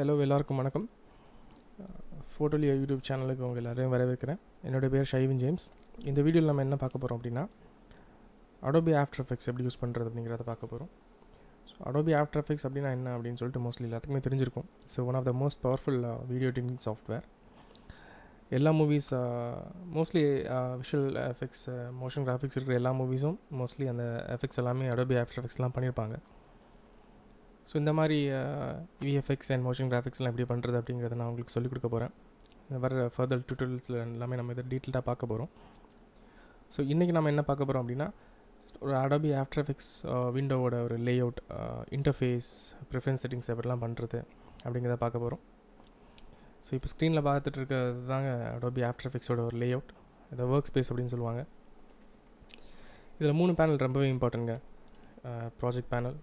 hello எல்லாருக்கும் வணக்கம் ஃபோட்டோலியோ YouTube சேனலுக்கு உங்கள் எல்லாரையும் வரவேற்கிறேன் என்னுடைய பேர் ஷைவின் ஜேம்ஸ் இந்த வீடியோவில் நம்ம என்ன பார்க்க போகிறோம் அப்படின்னா அடோபி ஆஃப்டர் எஃபெக்ட்ஸ் எப்படி யூஸ் பண்ணுறது அப்படிங்கிறத பார்க்க போகிறோம் ஸோ அடோபி ஆஃப்டர் எஃபெக்ட்ஸ் அப்படின்னா என்ன அப்படின்னு சொல்லிட்டு மோஸ்ட்லி எல்லாத்துக்குமே தெரிஞ்சிருக்கும் so one of the most powerful video editing software எல்லா movies mostly visual effects motion graphics இருக்கிற எல்லா மூவிஸும் மோஸ்ட்லி அந்த எஃபெக்ட்ஸ் எல்லாமே அடோபி ஆஃப்டர் எஃபெக்ட்ஸ்லாம் பண்ணியிருப்பாங்க ஸோ இந்த மாதிரி விஎஃப்எக்ஸ் அண்ட் மோஷன் கிராஃபிக்ஸ்லாம் எப்படி பண்ணுறது அப்படிங்கிறத நான் உங்களுக்கு சொல்லிக் கொடுக்க போகிறேன் வர ஃபர்தர் டியூட்டோரியல்ஸில் எல்லாமே நம்ம இதை டீட்டெயிலாக பார்க்க போகிறோம் ஸோ இன்றைக்கி நம்ம என்ன பார்க்க போகிறோம் அப்படின்னா ஒரு அடாபி ஆஃப்டர் எஃபெக்ட்ஸ் விண்டோவோட ஒரு layout interface preference settings எப்படிலாம் பண்ணுறது அப்படிங்கிறத பார்க்க போகிறோம் ஸோ இப்போ ஸ்க்ரீனில் பார்த்துட்டு இருக்கிறது தாங்க அடோபி ஆஃப்டர் எஃபெக்ட்ஸோட ஒரு லே அவுட் இதை ஒர்க் ஸ்பேஸ் அப்படின்னு சொல்லுவாங்க இதில் மூணு பேனல் ரொம்பவே இம்பார்ட்டன்ங்க project panel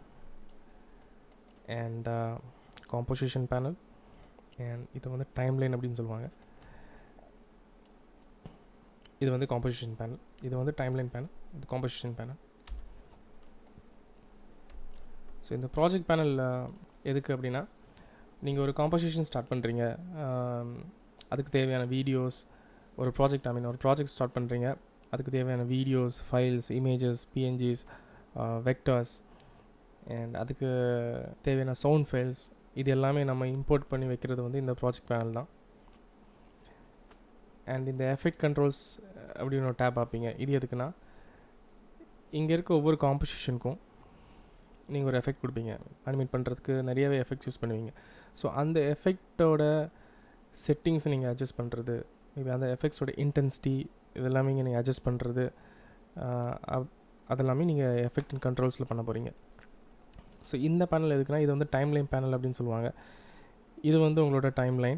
and composition panel and இது வந்து டைம் லைன் அப்படின்னு சொல்லுவாங்க இது வந்து காம்போசிஷன் பேனல் இது வந்து டைம் லைன் பேனல் இது காம்போசிஷன் பேனல் ஸோ இந்த ப்ராஜெக்ட் பேனல் எதுக்கு அப்படின்னா நீங்கள் ஒரு காம்போசிஷன் ஸ்டார்ட் பண்ணுறீங்க அதுக்கு தேவையான வீடியோஸ் ஒரு ப்ராஜெக்ட் ஐ மீன் ஒரு ப்ராஜெக்ட் ஸ்டார்ட் பண்ணுறீங்க அதுக்கு தேவையான videos files images PNGs vectors and அதுக்கு தேவையான சவுண்ட் ஃபைல்ஸ் இது எல்லாமே நம்ம இம்போர்ட் பண்ணி வைக்கிறது வந்து இந்த ப்ராஜெக்ட் பேனல் தான் அண்ட் இந்த எஃபெக்ட் கண்ட்ரோல்ஸ் அப்படின்னு ஒரு டேப் பார்ப்பீங்க இது எதுக்குன்னா இங்கே இருக்க ஒவ்வொரு காம்போசிஷனுக்கும் நீங்கள் ஒரு எஃபெக்ட் கொடுப்பீங்க அனிமேட் பண்ணுறதுக்கு நிறையவே எஃபெக்ட்ஸ் யூஸ் பண்ணுவீங்க ஸோ அந்த எஃபெக்டோட செட்டிங்ஸை நீங்கள் அட்ஜஸ்ட் பண்ணுறது மேபி அந்த எஃபெக்ட்ஸோட இன்டென்சிட்டி இதெல்லாமே இங்கே நீங்கள் அட்ஜஸ்ட் பண்ணுறது அதெல்லாமே நீங்கள் எஃபெக்ட் அண்ட் கண்ட்ரோல்ஸில் பண்ண போகிறீங்க ஸோ இந்த பேனல் எதுக்குன்னா இது வந்து டைம் லைன் பேனல் அப்படின்னு சொல்லுவாங்க இது வந்து உங்களோட டைம் லைன்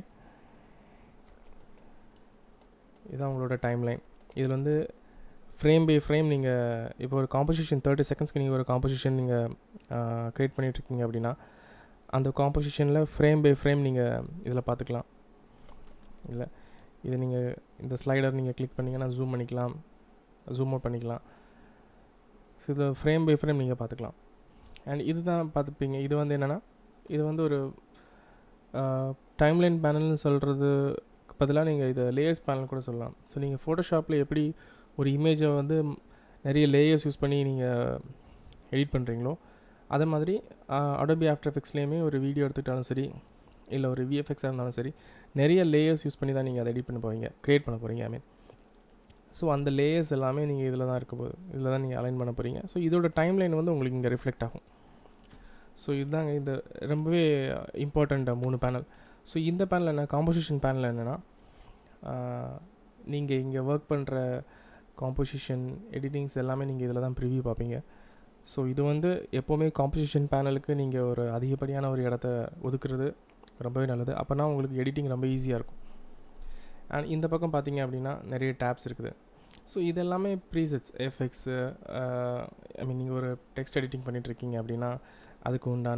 இதுதான் உங்களோட டைம் லைன் இதில் வந்து ஃப்ரேம் பை ஃப்ரேம் நீங்கள் இப்போ ஒரு காம்போசிஷன் தேர்ட்டி செகண்ட்ஸ்க்கு நீங்கள் ஒரு காம்போசிஷன் நீங்கள் க்ரியேட் பண்ணிகிட்ருக்கீங்க அப்படின்னா அந்த காம்போசிஷனில் ஃப்ரேம் பை ஃப்ரேம் நீங்கள் இதில் பார்த்துக்கலாம் இல்லை இது நீங்கள் இந்த ஸ்லைடர் நீங்கள் கிளிக் பண்ணிங்கன்னா ஜூம் பண்ணிக்கலாம் ஜூம் அவுட் பண்ணிக்கலாம் ஸோ இதில் ஃப்ரேம் பை ஃப்ரேம் நீங்கள் பார்த்துக்கலாம் அண்ட் இது தான் பார்த்துப்பீங்க இது வந்து என்னென்னா இது வந்து ஒரு டைம்லைன் பேனல்னு சொல்கிறது பதிலாக நீங்கள் இதை லேயர்ஸ் பேனல் கூட சொல்லலாம் ஸோ நீங்கள் ஃபோட்டோஷாப்பில் எப்படி ஒரு இமேஜை வந்து நிறைய லேயர்ஸ் யூஸ் பண்ணி நீங்கள் எடிட் பண்ணுறீங்களோ அதே மாதிரி அடோபி ஆஃப்டர் எஃபெக்ட்ஸ்லேயுமே ஒரு வீடியோ எடுத்துக்கிட்டாலும் சரி இல்லை ஒரு விஎஃப்எக்ஸாக இருந்தாலும் சரி நிறைய லேயர்ஸ் யூஸ் பண்ணி தான் நீங்கள் அதை எடிட் பண்ண போகிறீங்க க்ரியேட் பண்ண போகிறீங்க ஐ மீன் ஸோ அந்த லேயர்ஸ் எல்லாமே நீங்கள் இதில் தான் இருக்க போகுது இதில் தான் நீங்கள் அலைன் பண்ண போகிறீங்க ஸோ இதோட டைம் லைன் வந்து உங்களுக்கு இங்கே ரிஃப்ளெக்ட் ஆகும் ஸோ இதுதாங்க இந்த ரொம்பவே இம்பார்ட்டண்ட் மூணு பேனல் ஸோ இந்த பேனல் என்ன காம்போசிஷன் பேனல் என்னென்னா நீங்கள் இங்கே ஒர்க் பண்ணுற காம்போசிஷன் எடிட்டிங்ஸ் எல்லாமே நீங்கள் இதில் தான் ப்ரிவியூ பார்ப்பீங்க ஸோ இது வந்து எப்போவுமே காம்போசிஷன் பேனலுக்கு நீங்கள் ஒரு அதிகப்படியான ஒரு இடத்த ஒதுக்குறது ரொம்பவே நல்லது அப்போனா உங்களுக்கு எடிட்டிங் ரொம்ப ஈஸியாக இருக்கும் அண்ட் இந்த பக்கம் பார்த்தீங்க அப்படின்னா நிறைய டேப்ஸ் இருக்குது ஸோ இது எல்லாமே ப்ரீசெட்ஸ் எஃபெக்ட்ஸு ஐ மீன் நீங்கள் ஒரு டெக்ஸ்ட் எடிட்டிங் பண்ணிகிட்ருக்கீங்க அப்படின்னா அதுக்கு உண்டான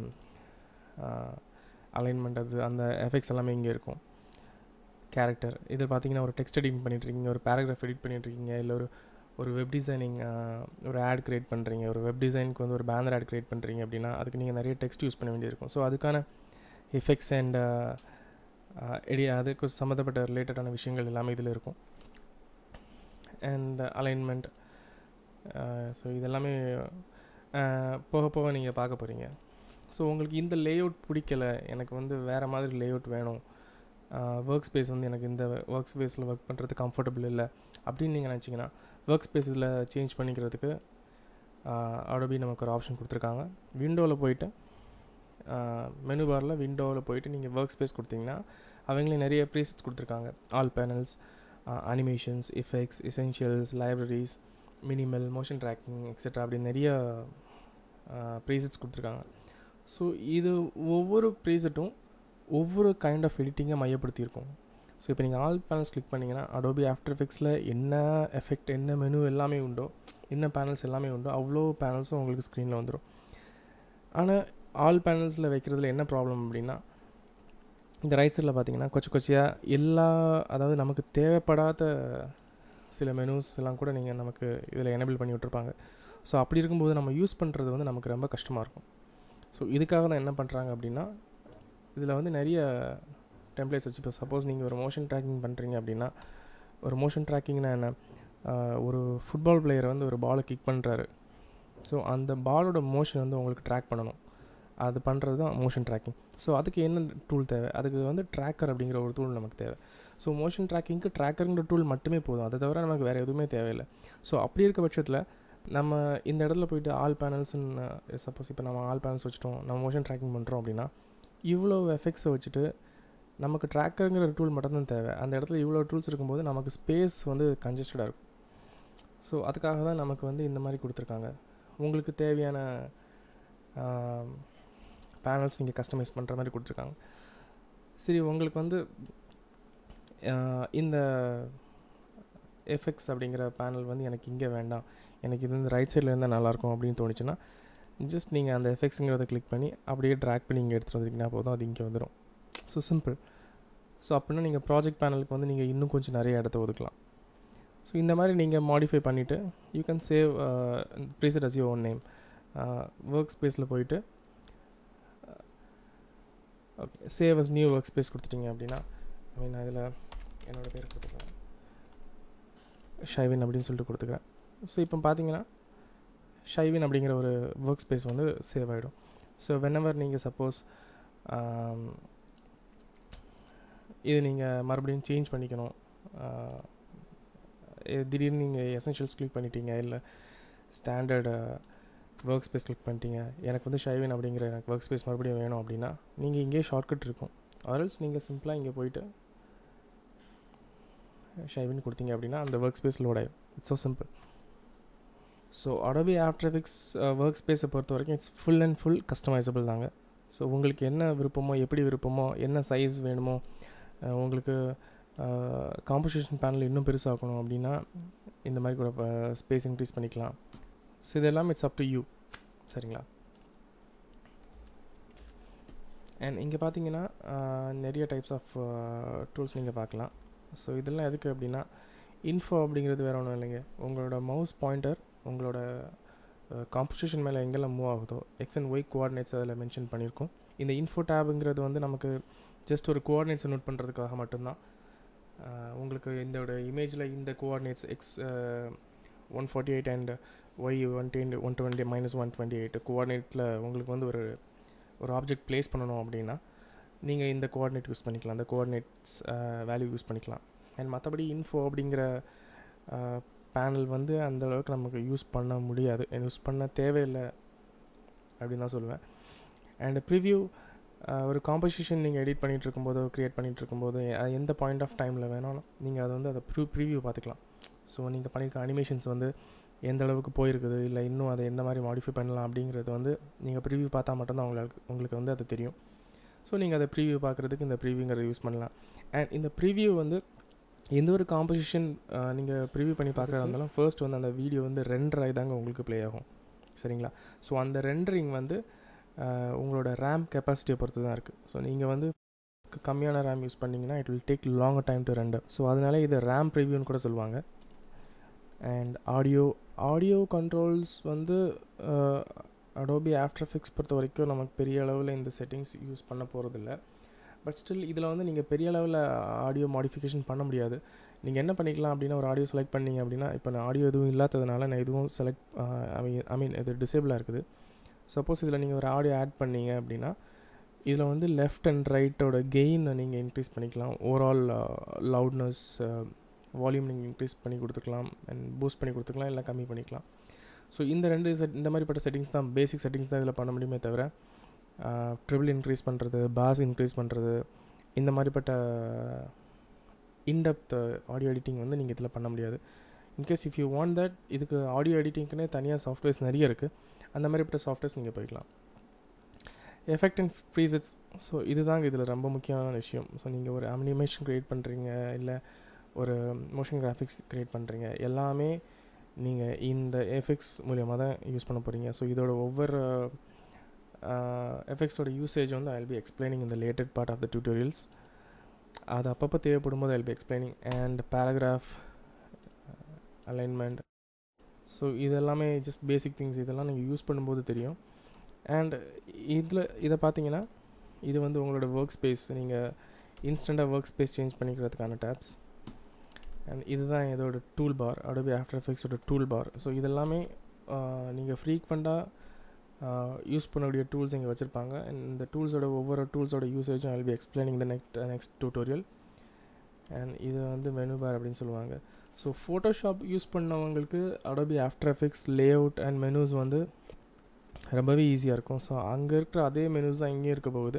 அலைன்மெண்ட் அது அந்த எஃபெக்ட்ஸ் எல்லாமே இங்கே இருக்கும் கேரக்டர் இது பார்த்தீங்கன்னா ஒரு டெக்ஸ்ட் எடிட் பண்ணிட்டுருக்கீங்க ஒரு பேராகிராஃப் எடிட் பண்ணிட்டுருக்கீங்க இல்லை ஒரு ஒரு வெப் டிசைனிங் ஒரு ஆட் க்ரியேட் பண்ணுறீங்க ஒரு வெப் டிசைனுக்கு வந்து ஒரு பேனர் ஆட் க்ரியேட் பண்ணுறீங்க அப்படின்னா அதுக்கு நீங்கள் நிறைய டெக்ஸ்ட் யூஸ் பண்ண வேண்டியிருக்கும் ஸோ அதுக்கான எஃபெக்ட்ஸ் அண்ட் எடி அதுக்கு சம்மந்தப்பட்ட ரிலேட்டடான விஷயங்கள் எல்லாமே இதில் இருக்கும் அண்ட் அலைன்மெண்ட் ஸோ இதெல்லாமே போக போக நீங்கள் பார்க்க போகிறீங்க ஸோ உங்களுக்கு இந்த லே அவுட் பிடிக்கல எனக்கு வந்து வேறு மாதிரி லே அவுட் வேணும் ஒர்க் ஸ்பேஸ் வந்து எனக்கு இந்த ஒர்க் ஸ்பேஸில் ஒர்க் பண்ணுறது கம்ஃபர்டபுள் இல்லை அப்படின்னு நீங்கள் நினச்சிங்கன்னா ஒர்க் ஸ்பேஸ் இதில் சேஞ்ச் பண்ணிக்கிறதுக்கு அடோபி நமக்கு ஒரு ஆப்ஷன் கொடுத்துருக்காங்க விண்டோவில் போயிட்டு மெனு பாரில் விண்டோவில் போயிட்டு நீங்கள் ஒர்க் ஸ்பேஸ் கொடுத்தீங்கன்னா அவங்களே நிறைய ப்ரீசெட்ஸ் கொடுத்துருக்காங்க all panels animations effects essentials libraries minimal motion tracking etcetera அப்படி நிறைய ப்ரீசெட்ஸ் கொடுத்துருக்காங்க ஸோ இது ஒவ்வொரு ப்ரீசெட்டும் ஒவ்வொரு கைண்ட் ஆஃப் எடிட்டிங்கை மையப்படுத்தியிருக்கும் ஸோ இப்போ நீங்கள் ஆல் பேனல்ஸ் கிளிக் பண்ணிங்கன்னா அடோபி ஆஃப்டர் எஃபெக்ட்ஸில் என்ன எஃபெக்ட் என்ன மெனு எல்லாமே உண்டோ என்ன பேனல்ஸ் எல்லாமே உண்டோ அவ்வளோ பேனல்ஸும் உங்களுக்கு ஸ்க்ரீனில் வந்துடும் ஆனால் ஆல் பேனல்ஸில் வைக்கிறதுல என்ன ப்ராப்ளம் அப்படின்னா இந்த ரைட் சைடில் பார்த்தீங்கன்னா கொச்ச கொச்சையாக எல்லா அதாவது நமக்கு தேவைப்படாத சில மெனூஸ் எல்லாம் கூட நீங்கள் நமக்கு இதில் எனேபிள் பண்ணி விட்ருப்பாங்க ஸோ அப்படி இருக்கும்போது நம்ம யூஸ் பண்ணுறது வந்து நமக்கு ரொம்ப கஷ்டமாக இருக்கும் ஸோ இதுக்காக தான் என்ன பண்ணுறாங்க அப்படின்னா இதில் வந்து நிறைய டெம்ப்ளேட்ஸ் வச்சு இப்போ சப்போஸ் நீங்கள் ஒரு மோஷன் ட்ராக்கிங் பண்ணுறீங்க அப்படின்னா ஒரு மோஷன் ட்ராக்கிங்னா என்ன ஆஹ் ஒரு ஃபுட்பால் பிளேயர் வந்து ஒரு பாலை கிக் பண்ணுறாரு ஸோ அந்த பாலோட மோஷன் வந்து உங்களுக்கு ட்ராக் பண்ணணும் அது பண்ணுறது தான் மோஷன் ட்ராக்கிங் ஸோ அதுக்கு என்ன டூல் தேவை அதுக்கு வந்து ட்ராக்கர் அப்படிங்கிற ஒரு டூல் நமக்கு தேவை ஸோ மோஷன் ட்ராக்கிங்க்கு ட்ராக்கருங்கிற டூல் மட்டுமே போதும் அதை தவிர நமக்கு வேறு எதுவுமே தேவையில்லை ஸோ அப்படி இருக்க பட்சத்தில் நம்ம இந்த இடத்துல போயிட்டு ஆல் பேனல்ஸ்ன்னு சப்போஸ் இப்போ நம்ம ஆல் பேனல்ஸ் வச்சுட்டோம் நம்ம மோஷன் ட்ராக்கிங் பண்ணுறோம் அப்படின்னா இவ்வளோ எஃபெக்ட்ஸை வச்சுட்டு நமக்கு ட்ராக்கருங்கிற டூல் மட்டும்தான் தேவை அந்த இடத்துல இவ்வளோ டூல்ஸ் இருக்கும்போது நமக்கு ஸ்பேஸ் வந்து கன்ஜஸ்டடாக இருக்கும் ஸோ அதுக்காக தான் நமக்கு வந்து இந்த மாதிரி கொடுத்துருக்காங்க உங்களுக்கு தேவையான பேனல்ஸ் நீங்கள் கஸ்டமைஸ் பண்ணுற மாதிரி கொடுத்துருக்காங்க சரி உங்களுக்கு வந்து ஆஹ் இந்த எஃபெக்ட்ஸ் அப்படிங்கிற பேனல் வந்து எனக்கு இங்கே வேண்டாம் எனக்கு இது வந்து ரைட் சைடில் இருந்தால் நல்லாயிருக்கும் அப்படின்னு தோணுச்சுன்னா ஜஸ்ட் நீங்கள் அந்த எஃபெக்ட்ஸுங்கிறத கிளிக் பண்ணி அப்படியே ட்ராக் பண்ணி இங்கே எடுத்துகிட்டு வந்தீங்கன்னா போதும் அது இங்கே வந்துடும் ஸோ சிம்பிள் ஸோ அப்படின்னா நீங்கள் ப்ராஜெக்ட் பேனலுக்கு வந்து நீங்கள் இன்னும் கொஞ்சம் நிறைய இடத்த ஒதுக்கலாம் ஸோ இந்த மாதிரி நீங்கள் மாடிஃபை பண்ணிவிட்டு you can save preset as you own name ஒர்க் ஸ்பேஸில் போயிட்டு okay save as new workspace கொடுத்துட்டீங்க அப்படின்னா ஐ மீன் நான் இதில் என்னோடய பேர் கொடுத்துக்கிறேன் ஷைவின் அப்படின்னு சொல்லிட்டு கொடுத்துக்கிறேன் ஸோ இப்போ பார்த்தீங்கன்னா ஷைவின் அப்படிங்கிற ஒரு ஒர்க் ஸ்பேஸ் வந்து சேவ் ஆகிடும் ஸோ வென்எவர் நீங்கள் சப்போஸ் இது நீங்கள் மறுபடியும் சேஞ்ச் பண்ணிக்கணும் ஆஹ் இது திடீர்னு நீங்கள் எசென்ஷியல்ஸ் கிளிக் பண்ணிட்டீங்க இல்லை ஸ்டாண்டர்ட் ஒர்க் ஸ்பேஸ் கிளிக் பண்ணிட்டீங்க எனக்கு வந்து ஷைவின் அப்படிங்கிற எனக்கு ஒர்க் ஸ்பேஸ் மறுபடியும் வேணும் அப்படின்னா நீங்கள் இங்கேயே ஷார்ட்கட் இருக்கும் அதர்ஸ் நீங்கள் சிம்பிளாக இங்கே போயிட்டு ஷைவின் கொடுத்தீங்க அப்படின்னா அந்த ஒர்க் ஸ்பேஸ் லோட் ஆயிடும் it's so simple so Adobe After Effects ஒர்க் ஸ்பேஸை பொறுத்த வரைக்கும் it's full and full customisable தாங்க ஸோ உங்களுக்கு என்ன விருப்பமோ எப்படி விருப்பமோ என்ன சைஸ் வேணுமோ அஹ் உங்களுக்கு காம்போசிஷன் பேனல் இன்னும் பெருசாக்கணும் அப்படின்னா இந்த மாதிரி கூட ஸ்பேஸ் இன்க்ரீஸ் பண்ணிக்கலாம் ஸோ இது எல்லாமே இட்ஸ் அப் டு யூ சரிங்களா அண்ட் இங்கே பார்த்தீங்கன்னா நிறைய டைப்ஸ் ஆஃப் டூல்ஸ் நீங்கள் பார்க்கலாம் ஸோ இதெல்லாம் எதுக்கு அப்படின்னா இன்ஃபோ அப்படிங்கிறது வேறு ஒன்றும் இல்லைங்க உங்களோட மவுஸ் பாயிண்டர் உங்களோட காம்போசிஷன் மேலே எங்கெல்லாம் மூவ் ஆகுதோ எக்ஸ் அண்ட் ஒய் கோஆர்டினேட்ஸ் அதில் மென்ஷன் பண்ணியிருக்கோம் இந்த இன்ஃபோ டேபுங்கிறது வந்து நமக்கு ஜஸ்ட் ஒரு கோஆர்டினேட்ஸை நோட் பண்ணுறதுக்காக மட்டும்தான் உங்களுக்கு இதோட இமேஜில் இந்த coordinates X one forty eight and Y one ten one twenty minus one twenty eight கோஆர்டினேட்டில் உங்களுக்கு வந்து ஒரு ஒரு ஆப்ஜெக்ட் ப்ளேஸ் பண்ணணும் அப்படின்னா நீங்கள் இந்த கோஆர்டினேட் யூஸ் பண்ணிக்கலாம் அந்த கோஆர்டினேட்ஸ் வேல்யூ யூஸ் பண்ணிக்கலாம் அண்ட் மற்றபடி இன்ஃபோ அப்படிங்கிற பேனல் வந்து அந்த அளவுக்கு நமக்கு யூஸ் பண்ண முடியாது யூஸ் பண்ண தேவையில்லை அப்படின்னு தான் சொல்லுவேன் அண்ட் ப்ரிவ்யூ ஒரு காம்போசிஷன் நீங்கள் எடிட் பண்ணிகிட்டு இருக்கும்போது க்ரியேட் பண்ணிகிட்டு இருக்கும்போது எந்த பாயிண்ட் ஆஃப் டைமில் வேணாலும் நீங்கள் அதை வந்து அதை ப்ரூ ப்ரிவ்யூ பார்த்துக்கலாம் ஸோ நீங்கள் பண்ணியிருக்க அனிமேஷன்ஸ் வந்து எந்த அளவுக்கு போயிருக்குது இல்லை இன்னும் அதை எந்த மாதிரி மாடிஃபை பண்ணலாம் அப்படிங்கிறது வந்து நீங்கள் ப்ரிவ்யூ பார்த்தா மட்டும்தான் உங்களுக்கு உங்களுக்கு வந்து அது தெரியும் ஸோ நீங்கள் அதை ப்ரீவியூ பார்க்குறதுக்கு இந்த ப்ரீவியூங்கிறத யூஸ் பண்ணலாம் அண்ட் இந்த ப்ரிவ்யூ வந்து எந்த ஒரு காம்போசிஷன் நீங்கள் ப்ரிவ்யூ பண்ணி பார்க்குறதா இருந்தாலும் ஃபர்ஸ்ட் வந்து அந்த வீடியோ வந்து ரெண்டரை தாங்க உங்களுக்கு ப்ளே ஆகும் சரிங்களா ஸோ அந்த ரெண்டரிங் வந்து உங்களோட ரேம் கெப்பாசிட்டியை பொறுத்து தான் இருக்குது ஸோ நீங்கள் வந்து கம்மியான ரேம் யூஸ் பண்ணிங்கன்னா it will take long time to render so அதனால இதை ரேம் ப்ரிவ்யூன்னு கூட சொல்லுவாங்க அண்ட் ஆடியோ ஆடியோ கண்ட்ரோல்ஸ் வந்து அடோபி ஆஃப்டர் எஃபெக்ட்ஸ் பொறுத்த வரைக்கும் நமக்கு பெரிய அளவில் இந்த செட்டிங்ஸ் யூஸ் பண்ண போகிறதில்ல பட் ஸ்டில் இதில் வந்து நீங்கள் பெரிய அளவில் ஆடியோ மாடிஃபிகேஷன் பண்ண முடியாது நீங்கள் என்ன பண்ணிக்கலாம் அப்படின்னா ஒரு ஆடியோ செலக்ட் பண்ணீங்க அப்படின்னா இப்போ நான் ஆடியோ எதுவும் இல்லாததுனால நான் எதுவும் செலக்ட் ஐ மீன் ஐ மீன் இது டிசேபிளாக இருக்குது சப்போஸ் இதில் நீங்கள் ஒரு ஆடியோ ஆட் பண்ணீங்க அப்படின்னா இதில் வந்து லெஃப்ட் அண்ட் ரைட்டோட கெயினை நீங்கள் இன்க்ரீஸ் பண்ணிக்கலாம் ஓவரால் லவுட்னஸ் வால்யூம் நீங்கள் இன்க்ரீஸ் பண்ணி கொடுத்துக்கலாம் அண்ட் பூஸ்ட் பண்ணி கொடுத்துக்கலாம் இல்லை கம்மி பண்ணிக்கலாம் ஸோ இந்த ரெண்டு செட் இந்த மாதிரிப்பட்ட செட்டிங்ஸ் தான் பேசிக் செட்டிங்ஸ் தான் இதில் பண்ண முடியுமே தவிர ட்ரிபிள் இன்க்ரீஸ் பண்ணுறது பாஸ் இன்க்ரீஸ் பண்ணுறது இந்த மாதிரிப்பட்ட இன்டெப்த் ஆடியோ எடிட்டிங் வந்து நீங்கள் இதில் பண்ண முடியாது in case if you want that இதுக்கு ஆடியோ எடிட்டிங்க்குனே தனியாக சாஃப்ட்வேர்ஸ் நிறைய இருக்குது அந்த மாதிரிப்பட்ட சாஃப்ட்வேர்ஸ் நீங்கள் போய்க்கலாம் எஃபெக்ட் அண்ட் ப்ரீசெட்ஸ் ஸோ இதுதாங்க இதில் ரொம்ப முக்கியமான விஷயம் ஸோ நீங்கள் ஒரு அனிமேஷன் க்ரியேட் பண்ணுறீங்க இல்லை ஒரு மோஷன் கிராஃபிக்ஸ் க்ரியேட் பண்ணுறீங்க எல்லாமே நீங்கள் இந்த எஃபெக்ட்ஸ் மூலியமாக தான் யூஸ் பண்ண போகிறீங்க ஸோ இதோட ஒவ்வொரு எஃபெக்ட்ஸோட யூசேஜ் வந்து ஐ பி எக்ஸ்பிளைனிங் இந்த latter part of the tutorials அது அப்பப்போ தேவைப்படும் போது I be explaining and paragraph alignment so இதெல்லாமே ஜஸ்ட் பேசிக் திங்ஸ் இதெல்லாம் நீங்கள் யூஸ் பண்ணும்போது தெரியும் அண்ட் இதில் இதை பார்த்தீங்கன்னா இது வந்து உங்களோட ஒர்க் ஸ்பேஸ் நீங்கள் இன்ஸ்டண்ட்டாக ஒர்க் ஸ்பேஸ் சேஞ்ச் பண்ணிக்கிறதுக்கான டேப்ஸ் அண்ட் இதுதான் இதோட டூல் பார் அடோபி ஆஃப்டர் எஃபெக்ட்ஸோட டூல் பார் ஸோ இதெல்லாமே நீங்கள் ஃப்ரீக்வெண்ட்டாக யூஸ் பண்ணக்கூடிய டூல்ஸ் இங்கே வச்சுருப்பாங்க அண்ட் இந்த டூல்ஸோட ஒவ்வொரு டூல்ஸோட யூசேஜும் I'll be explaining the next next tutorial and இது வந்து மெனு பார் அப்படின்னு சொல்லுவாங்க ஸோ ஃபோட்டோஷாப் யூஸ் பண்ணவங்களுக்கு Adobe After Effects layout and menus வந்து ரொம்பவே ஈஸியாக இருக்கும் ஸோ அங்கே இருக்கிற அதே மெனூஸ் தான் இங்கேயும் இருக்க போகுது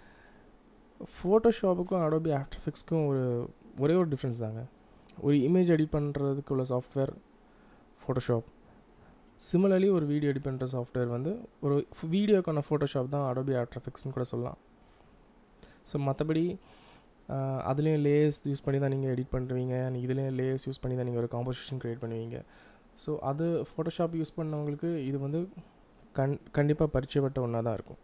ஃபோட்டோஷாப்புக்கும் அடோபி ஆஃப்டர் எஃபெக்ட்ஸ்க்கும் ஒரு ஒரே ஒரு டிஃப்ரென்ஸ் தாங்க ஒரு இமேஜ் எடிட் பண்ணுறதுக்கு உள்ள சாஃப்ட்வேர் ஃபோட்டோஷாப் சிமிலர்லி ஒரு வீடியோ எடிட் பண்ணுற சாஃப்ட்வேர் வந்து ஒரு வீடியோக்கான ஃபோட்டோஷாப் தான் அடோபி ஆஃப்டர் எஃபெக்ட்ஸ்னு கூட சொல்லலாம் ஸோ மற்றபடி அதுலேயும் லேயர்ஸ் யூஸ் பண்ணி தான் நீங்கள் எடிட் பண்ணுவீங்க இதுலேயும் லேயர்ஸ் யூஸ் பண்ணி தான் நீங்கள் ஒரு காம்போசிஷன் க்ரியேட் பண்ணுவீங்க ஸோ அது ஃபோட்டோஷாப் யூஸ் பண்ணவங்களுக்கு இது வந்து கண் கண்டிப்பாக பரிச்சயப்பட்ட ஒன்றா தான் இருக்கும்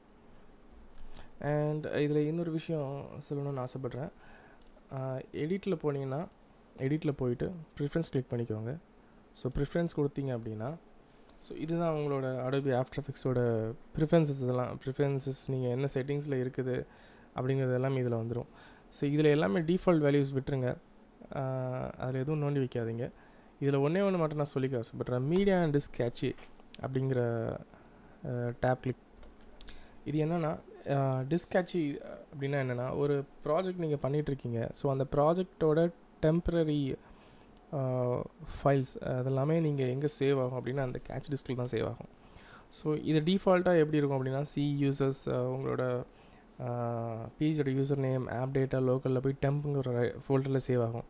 அண்ட் இதில் இன்னொரு விஷயம் சொல்லணும்னு ஆசைப்பட்றேன் எடிட்டில் போனீங்கன்னா எடிட்டில் போயிட்டு ப்ரிஃபரன்ஸ் கிளிக் பண்ணிக்கோங்க ஸோ ப்ரிஃபரன்ஸ் கொடுத்தீங்க அப்படின்னா ஸோ இதுதான் உங்களோட அடோபி ஆஃப்டர் எஃபெக்ட்ஸோட ப்ரிஃபரன்சஸ் இதெல்லாம் ப்ரிஃபரன்சஸ் நீங்கள் என்ன செட்டிங்ஸில் இருக்குது அப்படிங்கிறது எல்லாமே இதில் வந்துடும் ஸோ இதில் எல்லாமே டிஃபால்ட் வேல்யூஸ் விட்டுருங்க அதில் எதுவும் நோண்டி வைக்காதீங்க இதில் ஒன்றே ஒன்று மட்டும் நான் சொல்லிக்க ஆசைப்பட்றேன் மீடியா அண்ட் டிஸ்கேட்சி அப்படிங்கிற டேப் கிளிக் இது என்னென்னா டிஸ்கேட்சி அப்படின்னா என்னென்னா ஒரு ப்ராஜெக்ட் நீங்கள் பண்ணிகிட்ருக்கீங்க ஸோ அந்த ப்ராஜெக்டோட டெம்ப்ரரி ஃபைல்ஸ் அதெல்லாமே நீங்கள் எங்கே சேவ் ஆகும் அப்படின்னா அந்த கேட்ச் டிஸ்கில் தான் சேவ் ஆகும் ஸோ இது டிஃபால்ட்டாக எப்படி இருக்கும் அப்படின்னா சி யூசர்ஸ் உங்களோட பேஜோட யூசர் நேம் ஆப் டேட்டா லோக்கலில் போய் டெம்ப்புங்கிற ஃபோல்டரில் சேவ் ஆகும்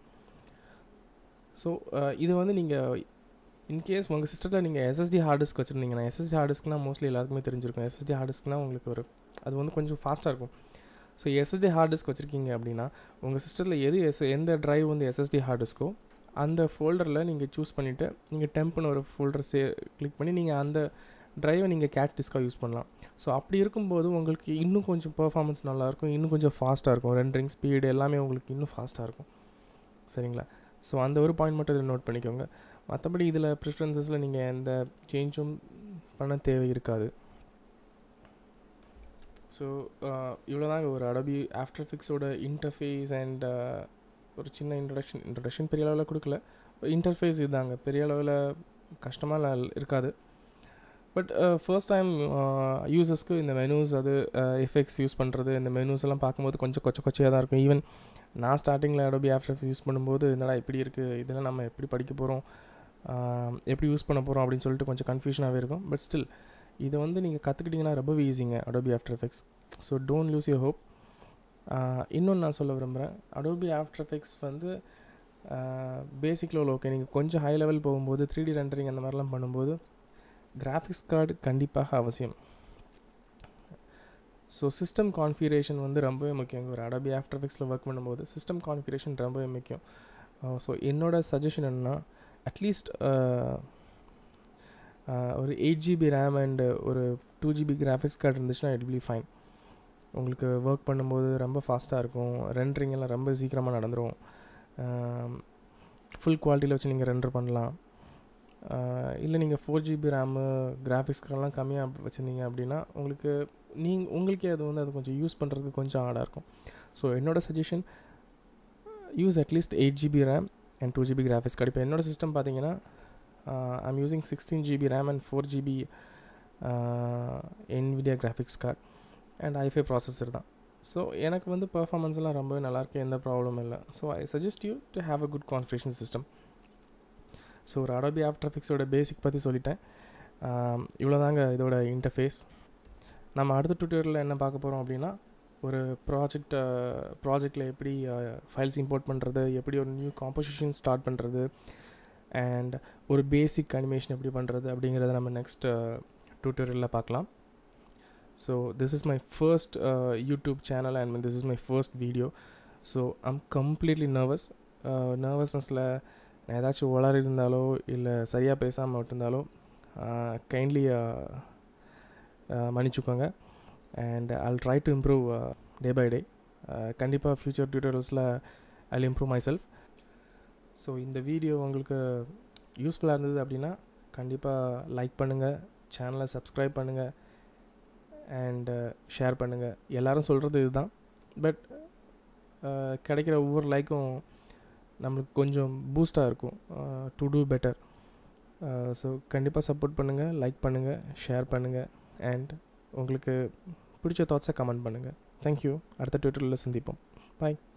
ஸோ இது வந்து நீங்கள் இன்கேஸ் உங்கள் சிஸ்டத்தில் நீங்கள் எஸ்எஸ்டி ஹார்ட் டிஸ்க் வச்சுருந்தீங்கன்னா எஸ்எஸ்டி ஹார்ட் டிஸ்க்னால் மோஸ்ட்லி எல்லாருக்குமே தெரிஞ்சிருக்கும் எஸ்எஸ்டி ஹார்ட் டிஸ்க்னால் உங்களுக்கு ஒரு அது வந்து கொஞ்சம் ஃபாஸ்ட்டாக இருக்கும் ஸோ எஸ்எஸ்டி ஹார்ட் டிஸ்க் வச்சுருக்கீங்க அப்படின்னா உங்கள் சிஸ்டத்தில் எது எஸ் எந்த ட்ரைவ் வந்து எஸ்எஸ்டி ஹார்ட் டிஸ்க்கோ அந்த ஃபோல்டரில் நீங்கள் சூஸ் பண்ணிவிட்டு நீங்கள் டெம்ப்னு ஒரு ஃபோல்டர் சே கிளிக் பண்ணி நீங்கள் அந்த ட்ரைவை நீங்கள் கேட்ச் டிஸ்க்காக யூஸ் பண்ணலாம் ஸோ அப்படி இருக்கும்போது உங்களுக்கு இன்னும் கொஞ்சம் பர்ஃபார்மன்ஸ் நல்லாயிருக்கும் இன்னும் கொஞ்சம் ஃபாஸ்ட்டாக இருக்கும் ரெண்டரிங் ஸ்பீடு எல்லாமே உங்களுக்கு இன்னும் ஃபாஸ்ட்டாக இருக்கும் சரிங்களா ஸோ அந்த ஒரு பாயிண்ட் மட்டும் இதில் நோட் பண்ணிக்கோங்க மற்றபடி இதில் ப்ரிஃபரன்சஸில் நீங்கள் எந்த சேஞ்சும் பண்ண தேவை இருக்காது ஸோ இவ்வளோதாங்க ஒரு அடபி ஆஃப்டர் எஃபெக்ட்ஸோட இன்டர்ஃபேஸ் அண்ட் ஒரு சின்ன இன்ட்ரடக்ஷன் இன்ட்ரடக்ஷன் பெரிய அளவில் கொடுக்கல இன்டர்ஃபேஸ் இதுதாங்க பெரிய அளவில் கஷ்டமாக இருக்காது பட் ஃபர்ஸ்ட் டைம் யூசர்ஸ்க்கு இந்த மெனூஸ் அது எஃபெக்ட்ஸ் யூஸ் பண்ணுறது இந்த மெனூஸ் எல்லாம் பார்க்கும்போது கொஞ்சம் கொச்ச கொச்சையாக தான் இருக்கும் ஈவன் நான் ஸ்டார்டிங்கில் அடோபி ஆஃப்டர் எஃபெக்ட்ஸ் யூஸ் பண்ணும்போது என்னடா இப்படி இருக்குது இதெல்லாம் நம்ம எப்படி படிக்க போகிறோம் எப்படி யூஸ் பண்ண போகிறோம் அப்படின்னு சொல்லிட்டு கொஞ்சம் கன்ஃபியூஷனாகவே இருக்கும் பட் ஸ்டில் இதை வந்து நீங்கள் கற்றுக்கிட்டிங்கன்னா ரொம்பவே ஈஸிங்க Adobe After Effects so don't lose your hope இன்னொன்று நான் சொல்ல விரும்புகிறேன் அடோபி ஆஃப்டர் எஃபெக்ட்ஸ் வந்து பேசிக் லெவல் ஓகே நீங்கள் கொஞ்சம் ஹை லெவல் போகும்போது த்ரீ டி ரெண்டரிங் அந்த மாதிரிலாம் பண்ணும்போது கிராஃபிக்ஸ் கார்டு கண்டிப்பாக அவசியம் ஸோ சிஸ்டம் கான்ஃபிகரேஷன் வந்து ரொம்பவே முக்கியம் ஒரு அடபி ஆஃப்டர் எஃபெக்ட்ஸில் ஒர்க் பண்ணும்போது சிஸ்டம் கான்ஃபிகரேஷன் ரொம்பவே முக்கியம் ஸோ என்னோடய சஜஷன் என்னென்னா அட்லீஸ்ட் ஒரு எயிட் ஜிபி ரேம் அண்டு ஒரு டூ ஜிபி கிராஃபிக்ஸ் கார்டு இருந்துச்சுன்னா இட் பி ஃபைன் உங்களுக்கு ஒர்க் பண்ணும்போது ரொம்ப ஃபாஸ்ட்டாக இருக்கும் ரெண்டரிங் எல்லாம் ரொம்ப சீக்கிரமாக நடந்துடும் ஃபுல் குவாலிட்டியில் வச்சு நீங்கள் ரெண்டர் பண்ணலாம் இல்லை நீங்கள் ஃபோர் ஜிபி ரேமு கிராஃபிக்ஸ் கார்டெலாம் கம்மியாக வச்சுருந்தீங்க அப்படின்னா உங்களுக்கு நீங்கள் உங்களுக்கே அது வந்து அது கொஞ்சம் யூஸ் பண்ணுறதுக்கு கொஞ்சம் ஆடாக இருக்கும் ஸோ என்னோடய suggestion use at least eight GB RAM and two GB graphics card இப்போ என்னோடய சிஸ்டம் பார்த்தீங்கன்னா I'm using sixteen GB RAM and four GB Nvidia graphics card and i five processor தான் ஸோ எனக்கு வந்து பர்ஃபார்மன்ஸ்லாம் ரொம்பவே நல்லாயிருக்கு எந்த ப்ராப்ளமும் இல்லை so I suggest you to have a good configuration system so ஒரு அடோபி ஆஃப்டர் எஃபெக்ட்ஸோட பேசிக் பற்றி சொல்லிட்டேன் இவ்வளோதாங்க இதோட இன்டர்ஃபேஸ் நம்ம அடுத்த டுட்டோரியலில் என்ன பார்க்க போகிறோம் அப்படின்னா ஒரு ப்ராஜெக்ட் ப்ராஜெக்டில் எப்படி ஃபைல்ஸ் இம்போர்ட் பண்ணுறது எப்படி ஒரு நியூ காம்போசிஷன் ஸ்டார்ட் பண்ணுறது அண்ட் ஒரு பேசிக் அனிமேஷன் எப்படி பண்ணுறது அப்படிங்கிறத நம்ம நெக்ஸ்ட் டுட்டோரியலில் பார்க்கலாம் so this is my first YouTube channel and this is my first video so I'm completely nervous நர்வஸ்னஸில் நான் ஏதாச்சும் உளறி இருந்தாலோ இல்லை சரியாக பேசாமல் விட்டுருந்தாலோ கைண்ட்லி மன்னிச்சுக்கோங்க and I'll try to improve day by day கண்டிப்பாக ஃப்யூச்சர் டியூட்டோரியல்ஸில் I improve myself so இந்த வீடியோ உங்களுக்கு யூஸ்ஃபுல்லாக இருந்தது அப்படின்னா கண்டிப்பாக லைக் பண்ணுங்கள் சேனலை சப்ஸ்கிரைப் பண்ணுங்கள் அண்ட் ஷேர் பண்ணுங்கள் எல்லாரும் சொல்கிறது இதுதான் பட் கிடைக்கிற ஒவ்வொரு லைக்கும் நம்மளுக்கு கொஞ்சம் பூஸ்ட்டாக இருக்கும் டு டூ பெட்டர் ஸோ கண்டிப்பாக சப்போர்ட் பண்ணுங்கள் லைக் பண்ணுங்கள் ஷேர் பண்ணுங்கள் அண்ட் உங்களுக்கு பிடிச்ச தாட்ஸை கமெண்ட் பண்ணுங்கள் தேங்க்யூ அடுத்த ட்விட்டரில் சந்திப்போம் பாய்